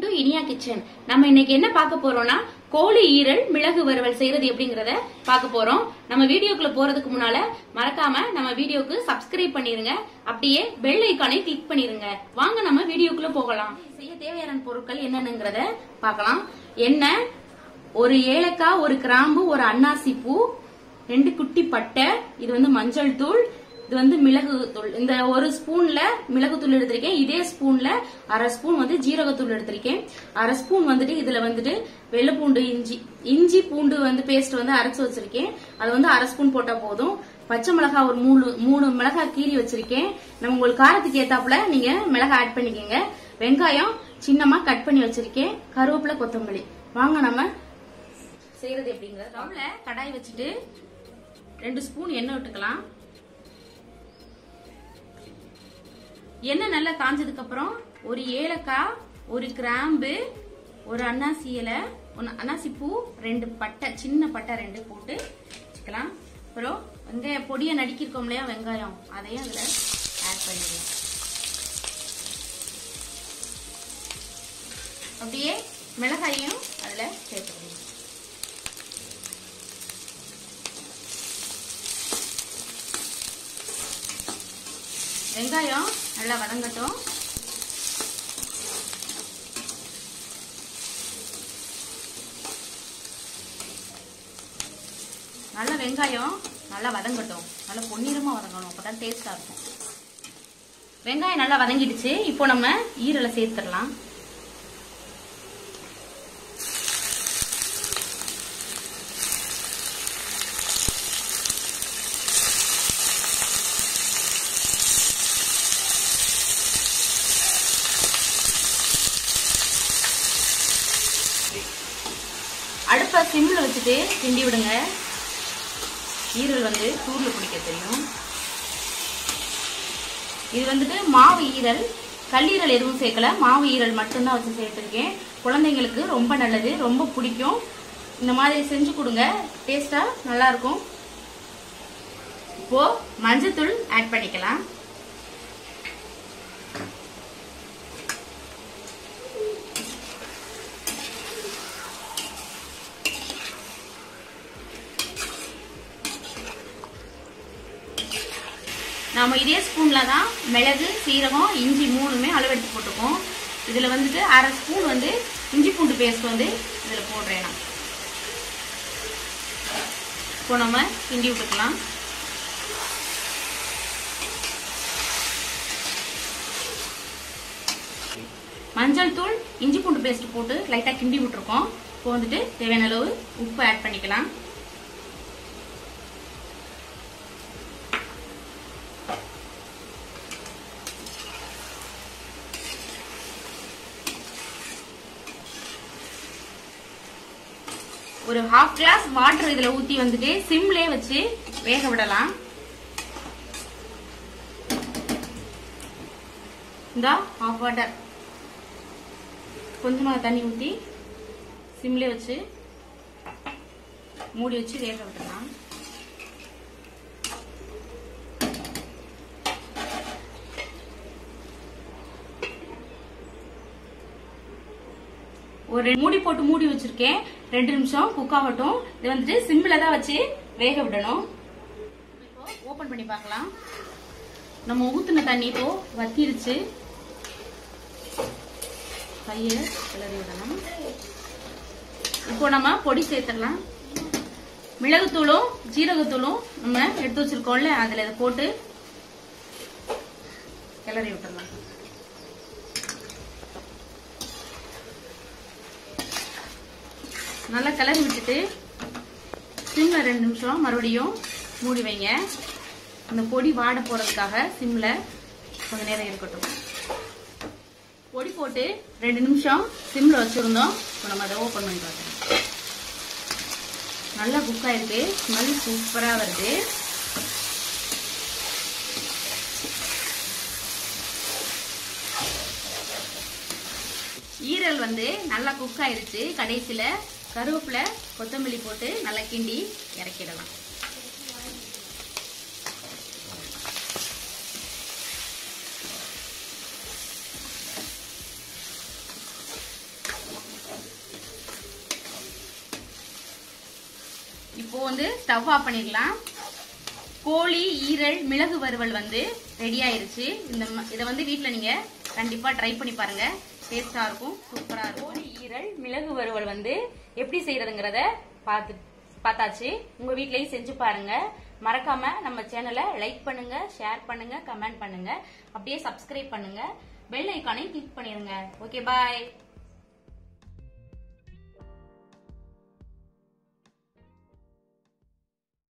to Iniya kitchen நம்ம இன்னைக்கு என்ன பார்க்க போறோம்னா கோழி ஈரல் மிளகு வறுவல் செய்யறது எப்படிங்கறத பார்க்க போறோம் நம்ம வீடியோக்குள்ள போறதுக்கு முன்னால மறக்காம நம்ம வீடியோக்கு சப்ஸ்கிரைப் பண்ணிருங்க அப்படியே பெல் ஐக்கானை கிளிக் பண்ணிருங்க வாங்க நம்ம வீடியோக்குள்ள போகலாம் செய்ய தேவையான பொருட்கள் என்னென்னங்கறத பார்க்கலாம் எண்ணெய் ஒரு ஏலக்காய் ஒரு கிராம்பு ஒரு அன்னாசி பூ ரெண்டு குட்டி பட்டை இது வந்து மஞ்சள் தூள் இது வந்து மிளகு தூள் இந்த ஒரு ஸ்பூன்ல மிளகு தூள் எடுத்திருக்கேன் இதே ஸ்பூன்ல அரை ஸ்பூன் வந்து ஜீரகத்தூள் எடுத்திருக்கேன் அரை ஸ்பூன் வந்துட்டு இதுல வந்துட்டு வெள்ளை பூண்டு இஞ்சி இஞ்சி பூண்டு வந்து பேஸ்ட் வந்து அரைச்சு வச்சிருக்கேன் அது வந்து அரை ஸ்பூன் போட்டா போதும் பச்சை மிளகாய் ஒரு மூணு மூணு மிளகாய் கீறி வச்சிருக்கேன் நம்ம உங்களுக்கு காரத்துக்கு ஏத்தாப்புல நீங்க மிளகாய் ஆட் பண்ணிக்கோங்க வெங்காயம் சின்னமா கட் பண்ணி வச்சிருக்கேன் கருவேப்பிலை கொத்தமல்லி வாங்க நம்ம செய்யறது எப்படிங்கிறது ஸ்டவ்ல கடாய் வச்சுட்டு ரெண்டு ஸ்பூன் எண்ணெய் விட்டுக்கலாம் எண்ணெய் நல்லா காஞ்சதுக்கு அப்புறம் ஒரு ஏலக்காய் ஒரு கிராம்பு ஒரு அன்னாசி இலை ஒன்று அன்னாசி பூ ரெண்டு பட்டை சின்ன பட்டை ரெண்டு போட்டு வச்சுக்கலாம் அப்புறம் வெங்காய பொடியை நடிக்கிருக்கோம் இல்லையா வெங்காயம் அதையும் அதில் ஆட் பண்ணிடலாம் அப்படியே மிளகாயையும் அதில் சேர்த்துக்கணும் வெங்காயம் நல்லா வதங்கட்டும் நல்ல வெங்காயம் நல்லா வதங்கட்டும் நல்லா பொன்னிறமா வதங்கணும் அப்பதான் டேஸ்டா இருக்கும் வெங்காயம் நல்லா வதங்கிடுச்சு இப்போ நம்ம ஈரலை சேர்த்துடலாம் அடுப்பை சிம்ல வச்சுட்டு கிண்டி விடுங்க ஈரல் வந்து சூர்ல பிடிக்க தெரியும் இது வந்துட்டு மாவு ஈரல் கல்லீரல் எதுவும் சேர்க்கல மாவு ஈரல் மட்டும்தான் வச்சு சேர்த்துருக்கேன் குழந்தைங்களுக்கு ரொம்ப நல்லது ரொம்ப பிடிக்கும் இந்த மாதிரி செஞ்சு கொடுங்க டேஸ்டா நல்லா இருக்கும் இப்போ மஞ்சத்தூள் ஆட் பண்ணிக்கலாம் நாம இதே ஸ்பூன்ல தான் மிளகு சீரகம் இஞ்சி மூணுமே அளவெடுத்து போட்டிருக்கோம் இதுல வந்துட்டு அரை ஸ்பூன் வந்து இஞ்சி பூண்டு பேஸ்ட் வந்து இதுல போடுறேன் நான் இப்போ நம்ம கிண்டி விட்டுக்கலாம் மஞ்சள் தூள் இஞ்சி பூண்டு பேஸ்ட் போட்டு லைட்டா கிண்டி விட்டுருக்கோம் இப்போ வந்துட்டு தேவையான அளவு உப்பு ஆட் பண்ணிக்கலாம் ஒரு ஹாஃப் கிளாஸ் வாட்டர் இதுல ஊத்தி வந்துட்டு சிம்லே வச்சு வேக விடலாம் இந்த ஹாஃப் வாட்டர் கொஞ்சமா தண்ணி ஊத்தி சிம்லே வச்சு மூடி வச்சு வேக விடலாம் ஒரு ரெண்டு மூடி போட்டு மூடி வச்சிருக்கேன் ரெண்டு நிமிஷம் குக் ஆகட்டும் இது வந்துட்டு சிம்ல தான் வச்சு வேக விடணும் இப்போ ஓபன் பண்ணி பார்க்கலாம் நம்ம ஊத்துன தண்ணி இப்போ வத்திருச்சு கைய கிளறி விடணும் இப்போ நம்ம பொடி சேர்த்துடலாம் மிளகுத்தூளும் ஜீரகத்தூளும் நம்ம எடுத்து வச்சிருக்கோம்ல அதுல இதை போட்டு கிளறி விட்டுடலாம் நல்லா கிளறி விட்டுட்டு சிம்ல ரெண்டு நிமிஷம் மறுபடியும் மூடி வைங்க அந்த பொடி வாட போறதுக்காக சிம்ல கொஞ்ச நேரம் இருக்கட்டும் பொடி போட்டு ரெண்டு நிமிஷம் சிம்ல வச்சிருந்தோம் இப்போ நம்ம அதை ஓப்பன் பண்ணி பார்க்கலாம் நல்லா குக் ஆயிருக்கு ஸ்மெல் சூப்பரா வருது ஈரல் வந்து நல்லா குக் ஆயிருச்சு கடைசியில கருவேப்பிலை கொத்தமல்லி போட்டு நல்லா கிண்டி இறக்கிடலாம் இப்போ வந்து ஸ்டவ் ஆஃப் பண்ணிடலாம் கோழி ஈரல் மிளகு வறுவல் வந்து ரெடி ஆயிருச்சு இந்த ம- இதை வந்து வீட்டில் நீங்க கண்டிப்பா ட்ரை பண்ணி பாருங்க டேஸ்டா இருக்கும் சூப்பரா இருக்கும் கோழி ஈரல் மிளகு வறுவல் வந்து எப்படி செய்யறதுங்கிறத பார்த்து பார்த்தாச்சு உங்க வீட்லயும் செஞ்சு பாருங்க மறக்காம நம்ம சேனலை லைக் பண்ணுங்க ஷேர் பண்ணுங்க கமெண்ட் பண்ணுங்க அப்படியே சப்ஸ்கிரைப் பண்ணுங்க பெல் ஐக்கானையும் கிளிக் பண்ணிருங்க ஓகே பாய்